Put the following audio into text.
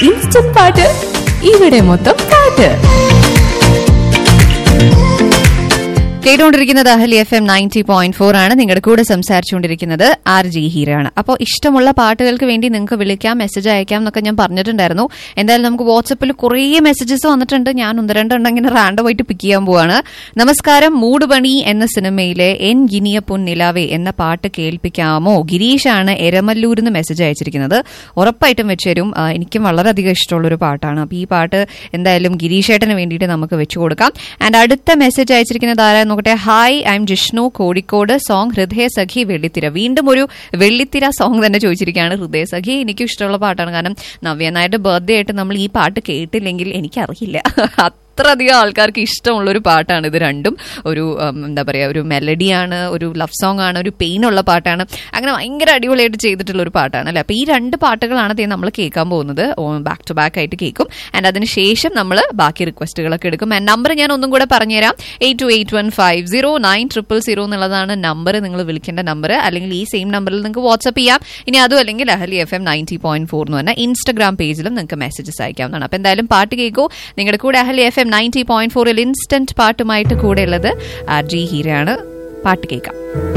instant പാട്ട് ഇവിടെ മൊത്തം പാട്ട് കേട്ടുകൊണ്ടിരിക്കുന്നത് Ahali F M ninety point four ആണ് നിങ്ങളുടെ കൂടെ സംസാരിച്ചുകൊണ്ടിരിക്കുന്നത് ആർ ജി ഹീരാണ് അപ്പോൾ ഇഷ്ടമുള്ള പാട്ടുകൾക്ക് വേണ്ടി നിങ്ങൾക്ക് വിളിക്കാം മെസ്സേജ് അയക്കാം എന്നൊക്കെ ഞാൻ പറഞ്ഞിട്ടുണ്ടായിരുന്നു എന്തായാലും നമുക്ക് വാട്സപ്പിൽ കുറേ മെസ്സേജസ് വന്നിട്ടുണ്ട് ഞാൻ ഒന്ന് രണ്ടെണ്ണം ഇങ്ങനെ റാൻഡം ആയിട്ട് പിക്ക് ചെയ്യാൻ പോവാണ് നമസ്കാരം മൂടുപണി എന്ന സിനിമയിലെ എൻ ഗിനിയ പൊൻ നിലാവേ എന്ന പാട്ട് കേൾപ്പിക്കാമോ ഗിരീഷാണ് എരമല്ലൂരിൽ നിന്ന് മെസ്സേജ് അയച്ചിരിക്കുന്നത് ഉറപ്പായിട്ടും വെച്ചുതരും ആ, എനിക്കും വളരെയധികം ഇഷ്ടമുള്ള ഒരു പാട്ടാണ് അപ്പോൾ ഈ പാട്ട് എന്തായാലും ഗിരീഷേട്ടന് വേണ്ടിയിട്ട് നമുക്ക് വെച്ചു കൊടുക്കാം ആൻഡ് അടുത്ത മെസ്സേജ് അയച്ചിരിക്കുന്നത് ആരാ നോക്കട്ടെ hi I am Jishnu Kozhikode song ഹൃദയ സഖി വെള്ളിത്തിര വീണ്ടും ഒരു വെള്ളിത്തിര സോങ് തന്നെ ചോദിച്ചിരിക്കുകയാണ് ഹൃദയ സഖി എനിക്കും ഇഷ്ടമുള്ള പാട്ടാണ് കാരണം നവ്യ നായരുടെ ബർത്ത്ഡേ ആയിട്ട് നമ്മൾ ഈ പാട്ട് കേട്ടില്ലെങ്കിൽ എനിക്കറിയില്ല അത്രയധികം ആൾക്കാർക്ക് ഇഷ്ടമുള്ള ഒരു പാട്ടാണ് ഇത് രണ്ടും ഒരു ഉം, എന്താ പറയുക ഒരു മെലഡിയാണ് ഒരു ലവ് സോങ് ആണ് ഒരു പെയിൻ ഉള്ള പാട്ടാണ് അങ്ങനെ ഭയങ്കര അടിപൊളിയായിട്ട് ചെയ്തിട്ടുള്ള ഒരു പാട്ടാണ് അല്ലേ അപ്പോൾ ഈ രണ്ട് പാട്ടുകളാണ് ദേ നമ്മൾ കേൾക്കാൻ പോകുന്നത് ബാക്ക് ടു ബാക്ക് ആയിട്ട് കേൾക്കും ആൻഡ് അതിന് ശേഷം നമ്മൾ ബാക്കി റിക്വസ്റ്റുകളൊക്കെ എടുക്കും ആൻഡ് നമ്പർ ഞാൻ ഒന്നും കൂടെ പറഞ്ഞുതരാം eight two eight one five zero nine triple zero എന്നുള്ളതാണ് നമ്പർ നിങ്ങൾ വിളിക്കേണ്ട നമ്പർ അല്ലെങ്കിൽ ഈ സെയിം നമ്പറിൽ നിങ്ങൾക്ക് വാട്സപ്പ് ചെയ്യാം ഇനി അതും അല്ലെങ്കിൽ Ahali F M ninety point four എന്ന് പറഞ്ഞാൽ ഇൻസ്റ്റഗ്രാം പേജിലും നിങ്ങൾക്ക് മെസ്സേജസ് അയക്കാവുന്നതാണ് അപ്പോൾ എന്തായാലും പാട്ട് കേൾക്കൂ നിങ്ങളുടെ കൂടെ Ahali F M ninety point ഫോറിൽ ഇൻസ്റ്റന്റ് പാട്ടുമായിട്ട് കൂടെ ഉള്ളത് ആർ ജി ഹീരയാണ് പാട്ട് കേൾക്കാം